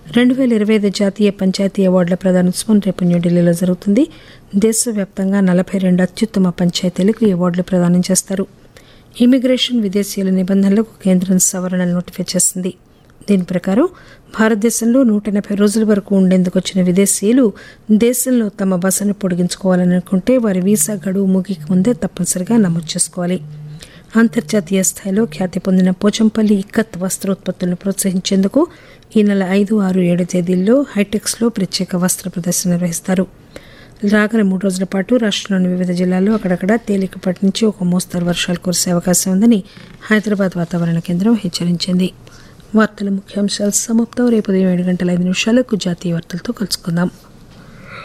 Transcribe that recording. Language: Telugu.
రెండు వేల ఇరవై ఐదు జాతీయ పంచాయతీ అవార్డుల ప్రదానోత్సవం రేపు న్యూఢిల్లీలో జరుగుతుంది దేశవ్యాప్తంగా నలభై రెండు అత్యుత్తమ పంచాయతీలకు ఈ అవార్డులు ప్రదానం చేస్తారు ఇమిగ్రేషన్ విదేశీయుల నిబంధనలకు కేంద్రం సవరణలు నోటిఫై చేసింది దీని ప్రకారం భారతదేశంలో నూట ఎనభై రోజుల వరకు ఉండేందుకు వచ్చిన విదేశీయులు దేశంలో తమ బసను పొడిగించుకోవాలని అనుకుంటే వారి వీసా గడువు ముగికి ముందే తప్పనిసరిగా నమోదు చేసుకోవాలి అంతర్జాతీయ స్థాయిలో ఖ్యాతి పొందిన పోచంపల్లి ఇక్కత్ వస్త్రోత్పత్తులను ప్రోత్సహించేందుకు ఈ నెల ఐదు ఆరు ఏడు తేదీల్లో హైటెక్స్లో ప్రత్యేక వస్త్ర ప్రదర్శన నిర్వహిస్తారు రాగల మూడు రోజుల పాటు రాష్ట్రంలోని వివిధ జిల్లాల్లో అక్కడక్కడ తేలికపాటి నుంచి ఒక మోస్తరు వర్షాలు కురిసే అవకాశం ఉందని హైదరాబాద్ వాతావరణ కేంద్రం హెచ్చరించింది వార్తల ముఖ్యాంశాలు సమాప్తం రేపు ఉదయం ఏడు గంటల ఐదు నిమిషాలకు జాతీయ వార్తలతో కలుసుకుందాం